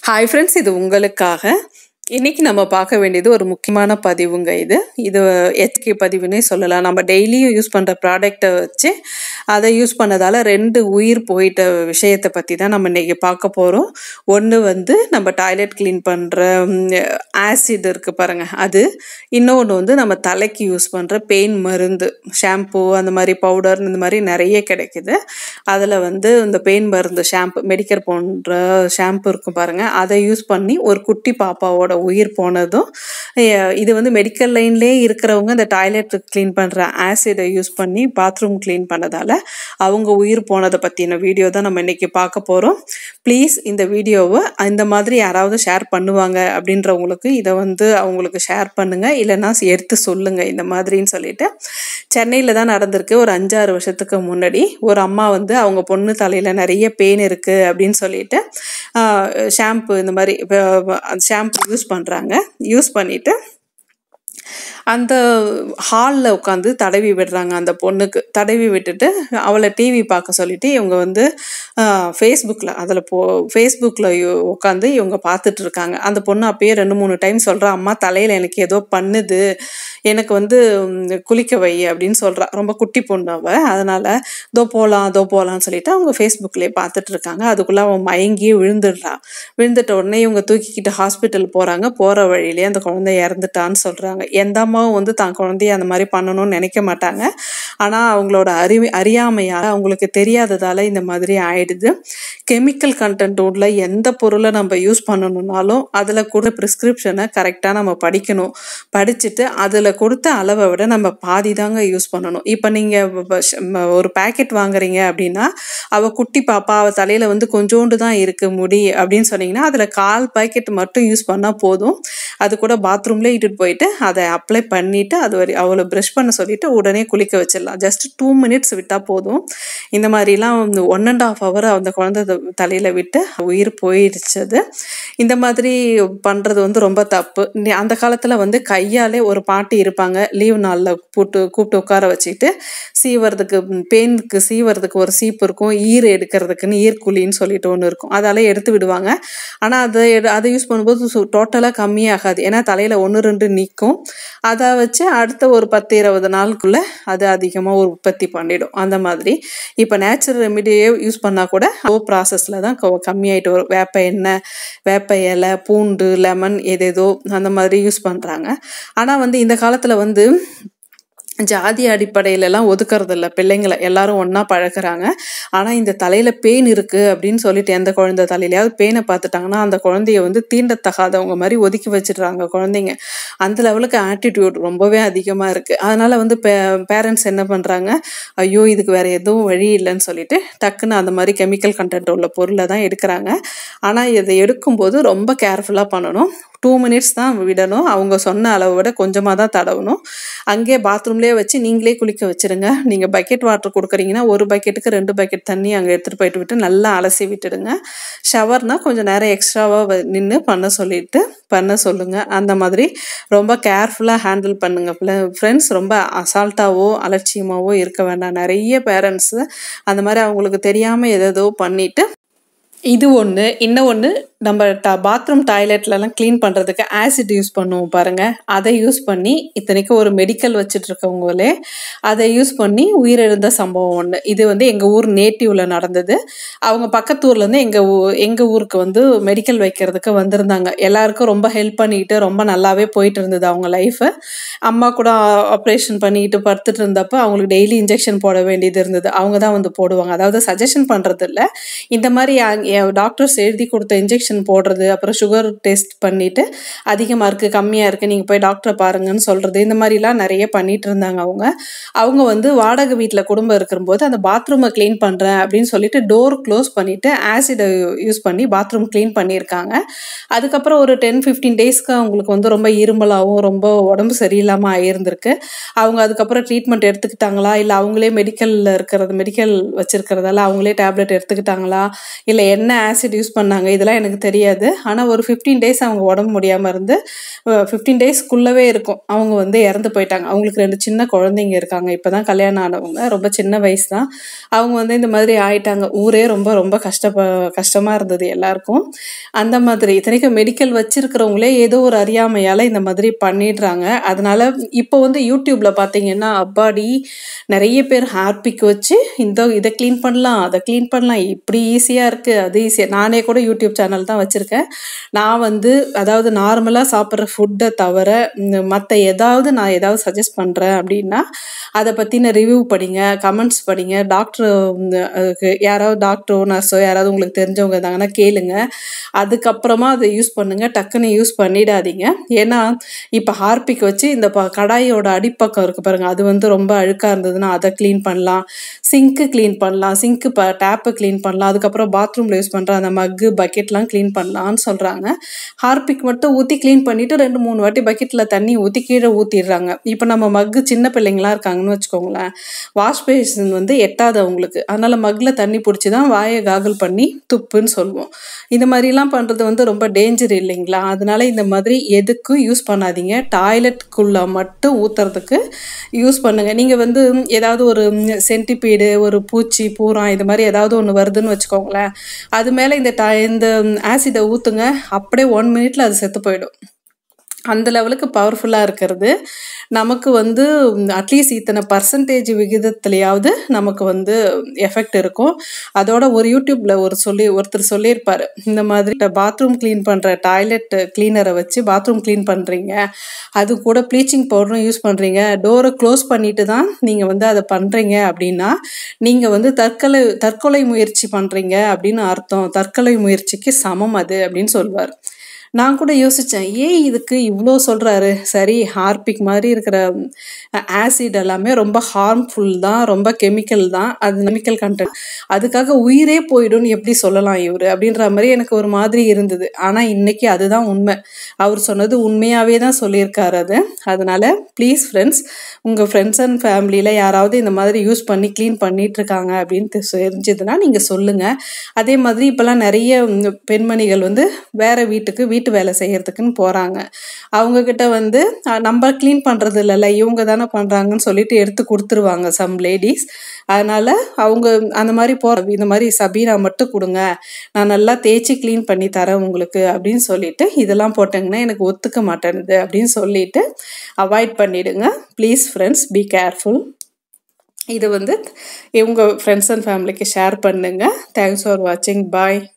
hi friends இது உங்களுக்காக இன்னைக்கு நம்ம பார்க்க வேண்டியது ஒரு முக்கியமான பதிவுங்க இது இது ஹெச்கே பதிவுன்னே சொல்லலாம் நம்ம டெய்லியும் யூஸ் பண்ணுற ப்ராடக்டை வச்சு அதை யூஸ் பண்ணதால் ரெண்டு உயிர் போயிட்ட விஷயத்தை பற்றி தான் நம்ம இன்றைக்கி பார்க்க போகிறோம் ஒன்று வந்து நம்ம டாய்லெட் க்ளீன் பண்ணுற ஆசிட் இருக்குது பாருங்கள் அது இன்னொன்று வந்து நம்ம தலைக்கு யூஸ் பண்ணுற பெயின் மருந்து ஷாம்பு அந்த மாதிரி பவுடர் இந்த மாதிரி நிறைய கிடைக்குது அதில் வந்து இந்த பெயின் மருந்து ஷாம்பு மெடிக்கல் போன்ற ஷாம்பு இருக்கும் பாருங்கள் அதை யூஸ் பண்ணி ஒரு குட்டி பாப்பாவோட உயிர் போனதும் அஹ் இது வந்து மெடிக்கல் லைன்லேயே இருக்கிறவங்க இந்த டாய்லெட் க்ளீன் பண்ணுற ஆசிடை யூஸ் பண்ணி பாத்ரூம் க்ளீன் பண்ணதால் அவங்க உயிர் போனதை பற்றின வீடியோ தான் நம்ம இன்றைக்கி பார்க்க போகிறோம் ப்ளீஸ் இந்த வீடியோவை இந்த மாதிரி யாராவது ஷேர் பண்ணுவாங்க அப்படின்றவங்களுக்கு இதை வந்து அவங்களுக்கு ஷேர் பண்ணுங்கள் இல்லைன்னா எடுத்து சொல்லுங்கள் இந்த மாதிரின்னு சொல்லிட்டு சென்னையில் தான் நடந்திருக்கு ஒரு அஞ்சாறு வருஷத்துக்கு முன்னாடி ஒரு அம்மா வந்து அவங்க பொண்ணு தலையில் நிறைய பெயின் இருக்குது அப்படின்னு சொல்லிட்டு ஷாம்பு இந்த மாதிரி ஷாம்பு யூஸ் பண்ணுறாங்க யூஸ் பண்ணிவிட்டு அந்த ஹாலில் உட்காந்து தடவி விடுறாங்க அந்த பொண்ணுக்கு தடவி விட்டுட்டு அவளை டிவி பார்க்க சொல்லிட்டு இவங்க வந்து ஃபேஸ்புக்கில் அதில் போ ஃபேஸ்புக்கில் உட்காந்து இவங்க பார்த்துட்டு இருக்காங்க அந்த பொண்ணு அப்பயே ரெண்டு மூணு டைம் சொல்கிறா அம்மா தலையில் எனக்கு ஏதோ பண்ணுது எனக்கு வந்து குளிக்க வை அப்படின்னு சொல்கிறா ரொம்ப குட்டி பொண்ணு அவள் அதனால் இதோ போகலாம் இதோ போகலான்னு சொல்லிட்டு அவங்க ஃபேஸ்புக்லேயே பார்த்துட்டு இருக்காங்க அதுக்குள்ளே அவன் மயங்கியே விழுந்துடுறா விழுந்துட்ட உடனே இவங்க தூக்கிக்கிட்டு ஹாஸ்பிட்டல் போகிறாங்க போகிற வழியிலே அந்த குழந்தை இறந்துட்டான்னு சொல்கிறாங்க எந்த அம்மாவும் வந்து தான் குழந்தைய அந்த மாதிரி பண்ணணும்னு நினைக்க மாட்டாங்க ஆனால் அவங்களோட அறி அறியாமையால் அவங்களுக்கு தெரியாததால் இந்த மாதிரி ஆயிடுது கெமிக்கல் கண்டென்ட் உள்ள எந்த பொருளை நம்ம யூஸ் பண்ணணும்னாலும் அதில் கூட ப்ரிஸ்கிரிப்ஷனை கரெக்டாக நம்ம படிக்கணும் படிச்சுட்டு அதில் கொடுத்த அளவை விட நம்ம பாதி தாங்க யூஸ் பண்ணணும் இப்போ நீங்கள் ஒரு பேக்கெட் வாங்குறீங்க அப்படின்னா அவள் குட்டி பாப்பா அவள் தலையில் வந்து கொஞ்சோண்டு தான் இருக்குது முடி அப்படின்னு சொன்னீங்கன்னா அதில் கால் பேக்கெட் மட்டும் யூஸ் பண்ணால் போதும் அது கூட பாத்ரூம்லேயே இட்டுட்டு போயிட்டு அதை அப்ளை பண்ணிவிட்டு அது வரை அவளை ப்ரஷ் பண்ண சொல்லிவிட்டு உடனே குளிக்க வச்சிடலாம் ஜஸ்ட் டூ மினிட்ஸ் விட்டால் போதும் இந்த மாதிரிலாம் ஒன் அண்ட் ஆஃப் ஹவர் அந்த குழந்தை தலையில் விட்டு உயிர் போயிடுச்சது இந்த மாதிரி பண்ணுறது வந்து ரொம்ப தப்பு அந்த காலத்தில் வந்து கையாலே ஒரு பாட்டி இருப்பாங்க லீவ் நாளில் போட்டு கூப்பிட்டு உட்கார வச்சுக்கிட்டு சீவறதுக்கு பெயினுக்கு சீவறதுக்கு ஒரு சீப்பு இருக்கும் ஈர் எடுக்கிறதுக்குன்னு ஈர்க்குழின்னு சொல்லிட்டு ஒன்று இருக்கும் அதால் எடுத்து விடுவாங்க ஆனால் அதை அதை யூஸ் பண்ணும்போது டோட்டலாக கம்மியாகாது ஏன்னா தலையில் ஒன்று ரெண்டு நிற்கும் அதை வச்சு அடுத்த ஒரு பத்து இருபது நாளுக்குள்ளே அது அதிகமாக ஒரு உற்பத்தி பண்ணிடும் அந்த மாதிரி இப்போ நேச்சுரல் ரெமிடியே யூஸ் பண்ணால் கூட லோ ப்ராசஸில் தான் கம்மியாயிட்டு வரும் வேப்ப எண்ணெய் வேப்ப இலை பூண்டு லெமன் ஏதேதோ அந்த மாதிரி யூஸ் பண்ணுறாங்க ஆனால் வந்து இந்த காலத்தில் வந்து ஜாதி அடிப்படையிலலாம் ஒதுக்கிறது இல்லை பிள்ளைங்களை எல்லாரும் ஒன்றா பழக்கிறாங்க ஆனால் இந்த தலையில் பெயின் இருக்குது அப்படின்னு சொல்லிட்டு எந்த குழந்தை தலையிலையாவது பெயினை பார்த்துட்டாங்கன்னா அந்த குழந்தைய வந்து தீண்டத்தகாதவங்க மாதிரி ஒதுக்கி வச்சிடுறாங்க குழந்தைங்க அந்த லெவலுக்கு ஆட்டிடியூட் ரொம்பவே அதிகமாக இருக்குது அதனால் வந்து பே பேரண்ட்ஸ் என்ன பண்ணுறாங்க ஐயோ இதுக்கு வேறு எதுவும் வழி இல்லைன்னு சொல்லிட்டு டக்குன்னு அந்த மாதிரி கெமிக்கல் கண்டென்ட் உள்ள பொருளை தான் எடுக்கிறாங்க ஆனால் இதை எடுக்கும்போது ரொம்ப கேர்ஃபுல்லாக பண்ணணும் டூ மினிட்ஸ் தான் விடணும் அவங்க சொன்ன அளவை விட கொஞ்சமாக தான் தடவணும் அங்கேயே பாத்ரூம்லேயே வச்சு நீங்களே குளிக்க வச்சுருங்க நீங்கள் பக்கெட் வாட்டர் கொடுக்குறீங்கன்னா ஒரு பக்கெட்டுக்கு ரெண்டு பக்கெட் தண்ணி அங்கே எடுத்துகிட்டு போயிட்டு விட்டு நல்லா அலசி விட்டுடுங்க ஷவர்னால் கொஞ்சம் நேரம் எக்ஸ்ட்ராவாக நின்று பண்ண சொல்லிட்டு பண்ண சொல்லுங்கள் அந்த மாதிரி ரொம்ப கேர்ஃபுல்லாக ஹேண்டில் பண்ணுங்கள் ஃப்ரெண்ட்ஸ் ரொம்ப அசால்ட்டாவோ அலட்சியமாகவோ இருக்க வேண்டாம் நிறைய பேரண்ட்ஸு அந்த மாதிரி அவங்களுக்கு தெரியாமல் எதோ பண்ணிவிட்டு இது ஒன்று இன்னும் ஒன்று நம்ம ட பாத்ரூம் டாய்லெட்லலாம் க்ளீன் பண்ணுறதுக்கு ஆசிட் யூஸ் பண்ணுவோம் பாருங்கள் அதை யூஸ் பண்ணி இத்தனைக்கும் ஒரு மெடிக்கல் வச்சுட்டு இருக்கவங்களே அதை யூஸ் பண்ணி உயிரிழந்த சம்பவம் ஒன்று இது வந்து எங்கள் ஊர் நேட்டிவில் நடந்தது அவங்க பக்கத்து ஊர்லேருந்து எங்கள் ஊ எங்கள் ஊருக்கு வந்து மெடிக்கல் வைக்கிறதுக்கு வந்திருந்தாங்க எல்லாருக்கும் ரொம்ப ஹெல்ப் பண்ணிக்கிட்டு ரொம்ப நல்லாவே போயிட்டு இருந்தது அவங்க லைஃபு அம்மா கூட ஆப்ரேஷன் பண்ணிக்கிட்டு படுத்துட்டு இருந்தப்போ அவங்களுக்கு டெய்லி இன்ஜெக்ஷன் போட வேண்டியது இருந்தது அவங்க தான் வந்து போடுவாங்க அதாவது சஜஷன் பண்ணுறது இல்லை இந்த மாதிரி டாக்டர்ஸ் எழுதி கொடுத்த இன்ஜெக்ஷன் போடுறது அப்புறம் சுகர் டெஸ்ட் பண்ணிவிட்டு அதிகமாக இருக்குது கம்மியாக இருக்குது நீங்கள் போய் டாக்டரை பாருங்கன்னு சொல்கிறது இந்த மாதிரிலாம் நிறைய பண்ணிட்டு இருந்தாங்க அவங்க அவங்க வந்து வாடகை வீட்டில் குடும்பம் இருக்கும்போது அந்த பாத்ரூமை க்ளீன் பண்ணுறேன் அப்படின்னு சொல்லிட்டு டோர் க்ளோஸ் பண்ணிவிட்டு ஆசிடை யூஸ் பண்ணி பாத்ரூம் க்ளீன் பண்ணியிருக்காங்க அதுக்கப்புறம் ஒரு டென் ஃபிஃப்டீன் டேஸ்க்கு அவங்களுக்கு வந்து ரொம்ப இருமலாகவும் ரொம்ப உடம்பு சரியில்லாமல் ஆகியிருந்திருக்கு அவங்க அதுக்கப்புறம் ட்ரீட்மெண்ட் எடுத்துக்கிட்டாங்களா இல்லை அவங்களே மெடிக்கலில் இருக்கிறது மெடிக்கல் வச்சுருக்கிறதால அவங்களே டேப்லெட் எடுத்துக்கிட்டாங்களா இல்லை என்ன ஆசிட் யூஸ் பண்ணாங்க இதெல்லாம் எனக்கு தெரியாது ஆனால் ஒரு ஃபிஃப்டீன் டேஸ் அவங்க உடம்பு முடியாமல் இருந்து ஃபிஃப்டீன் டேஸ்க்குள்ளவே இருக்கும் அவங்க வந்து இறந்து போயிட்டாங்க அவங்களுக்கு ரெண்டு சின்ன குழந்தைங்க இருக்காங்க இப்போ தான் கல்யாணம் ஆனவங்க ரொம்ப சின்ன வயசு தான் அவங்க வந்து இந்த மாதிரி ஆயிட்டாங்க ஊரே ரொம்ப ரொம்ப கஷ்டப்ப கஷ்டமாக இருந்தது எல்லாருக்கும் அந்த மாதிரி இத்தனைக்கும் மெடிக்கல் வச்சிருக்கிறவங்களே ஏதோ ஒரு அறியாமையால் இந்த மாதிரி பண்ணிடுறாங்க அதனால இப்போ வந்து யூடியூப்ல பார்த்தீங்கன்னா அப்பாடி நிறைய பேர் ஹார்பிக் வச்சு இந்த இதை க்ளீன் பண்ணலாம் அதை க்ளீன் பண்ணலாம் இப்படி ஈஸியாக இருக்குது அது ஈஸியாக நானே கூட யூடியூப் சேனல் தான் வச்சுருக்கேன் நான் வந்து அதாவது நார்மலாக சாப்பிட்ற ஃபுட்டை தவிர மற்ற ஏதாவது நான் ஏதாவது சஜஸ்ட் பண்ணுறேன் அப்படின்னா அதை பற்றின ரிவ்யூ படிங்க கமெண்ட்ஸ் படிங்க டாக்டர் யாராவது டாக்டரோ நர்ஸோ யாராவது உங்களுக்கு தெரிஞ்சவங்க இருந்தாங்கன்னா கேளுங்க அதுக்கப்புறமா அதை யூஸ் பண்ணுங்க டக்குன்னு யூஸ் பண்ணிடாதீங்க ஏன்னா இப்போ ஹார்பிக் வச்சு இந்த ப கடாயோட அடிப்பக்கம் இருக்கு பாருங்க அது வந்து ரொம்ப அழுக்காக இருந்ததுன்னா அதை க்ளீன் பண்ணலாம் சிங்க்கு க்ளீன் பண்ணலாம் சிங்க்கு ப டேப்பை க்ளீன் பண்ணலாம் அதுக்கப்புறம் பாத்ரூமில் யூஸ் பண்ணுற அந்த மக்கு பக்கெட்லாம் க்ளீன் பண்ணலாம்னு சொல்கிறாங்க ஹார்பிக் மட்டும் ஊற்றி க்ளீன் பண்ணிவிட்டு ரெண்டு மூணு வாட்டி பக்கெட்டில் தண்ணி ஊற்றி கீழே ஊற்றிடுறாங்க இப்போ நம்ம மக்கு சின்ன பிள்ளைங்களாம் இருக்காங்கன்னு வச்சுக்கோங்களேன் வாஷ் பேஷன் வந்து எட்டாது அவங்களுக்கு அதனால் மக்கில் தண்ணி பிடிச்சி தான் வாயை காகல் பண்ணி துப்புன்னு சொல்லுவோம் இந்த மாதிரிலாம் பண்ணுறது வந்து ரொம்ப டேஞ்சர் இல்லைங்களா அதனால இந்த மாதிரி எதுக்கும் யூஸ் பண்ணாதீங்க டாய்லெட்டுக்குள்ளே மட்டும் ஊற்றுறதுக்கு யூஸ் பண்ணுங்கள் நீங்கள் வந்து ஏதாவது ஒரு சென்டிபீடு ஒரு பூச்சி பூரம் இது மாதிரி ஏதாவது ஒன்று வருதுன்னு வச்சுக்கோங்களேன் அது மேலே இந்த டா இந்த ஆசிடை ஊற்றுங்க அப்படியே ஒன் மினிட்ல அது செத்து போயிடும் அந்த லெவலுக்கு பவர்ஃபுல்லாக இருக்கிறது நமக்கு வந்து அட்லீஸ்ட் இத்தனை பர்சன்டேஜ் விகிதத்துலையாவது நமக்கு வந்து எஃபெக்ட் இருக்கும் அதோட ஒரு யூடியூப்பில் ஒரு சொல்லி ஒருத்தர் சொல்லியிருப்பார் இந்த மாதிரி பாத்ரூம் க்ளீன் பண்ணுற டாய்லெட் க்ளீனரை வச்சு பாத்ரூம் க்ளீன் பண்ணுறீங்க அது கூட ப்ளீச்சிங் பவுடரும் யூஸ் பண்ணுறீங்க டோரை க்ளோஸ் பண்ணிட்டு தான் நீங்கள் வந்து அதை பண்ணுறீங்க அப்படின்னா நீங்கள் வந்து தற்கொலை தற்கொலை முயற்சி பண்ணுறீங்க அப்படின்னு அர்த்தம் தற்கொலை முயற்சிக்கு சமம் அது அப்படின்னு சொல்லுவார் நான் கூட யோசித்தேன் ஏன் இதுக்கு இவ்வளோ சொல்கிறாரு சரி ஹார்பிக் மாதிரி இருக்கிற ஆசிட் எல்லாமே ரொம்ப ஹார்ம்ஃபுல் தான் ரொம்ப கெமிக்கல் தான் அது கெமிக்கல் கண்டென்ட் அதுக்காக உயிரே போயிடும்னு எப்படி சொல்லலாம் இவர் அப்படின்ற மாதிரி எனக்கு ஒரு மாதிரி இருந்தது ஆனால் இன்னைக்கு அதுதான் உண்மை அவர் சொன்னது உண்மையாகவே தான் சொல்லியிருக்காரு அது அதனால் ப்ளீஸ் ஃப்ரெண்ட்ஸ் உங்கள் ஃப்ரெண்ட்ஸ் அண்ட் ஃபேமிலியில் யாராவது இந்த மாதிரி யூஸ் பண்ணி க்ளீன் பண்ணிட்டு இருக்காங்க அப்படின்னு தெரிஞ்சதுன்னா நீங்கள் சொல்லுங்கள் அதே மாதிரி இப்போல்லாம் நிறைய பெண்மணிகள் வந்து வேற வீட்டுக்கு வீட்டு வேலை செய்யறதுக்குன்னு போகிறாங்க அவங்கக்கிட்ட வந்து நம்ம க்ளீன் பண்ணுறது இல்லைல்ல இவங்க தானே பண்ணுறாங்கன்னு சொல்லிட்டு எடுத்து கொடுத்துருவாங்க சம் லேடிஸ் அதனால் அவங்க அந்த மாதிரி போகிற இந்த மாதிரி சபீனா மட்டும் கொடுங்க நான் நல்லா தேய்ச்சி க்ளீன் பண்ணி தரேன் உங்களுக்கு அப்படின்னு சொல்லிட்டு இதெல்லாம் போட்டேங்கன்னா எனக்கு ஒத்துக்க மாட்டேனுது அப்படின்னு சொல்லிட்டு அவாய்ட் பண்ணிடுங்க ப்ளீஸ் ஃப்ரெண்ட்ஸ் பி கேர்ஃபுல் இது வந்து உங்கள் ஃப்ரெண்ட்ஸ் அண்ட் ஃபேமிலிக்கு ஷேர் பண்ணுங்கள் தேங்க்ஸ் ஃபார் வாட்சிங் பாய்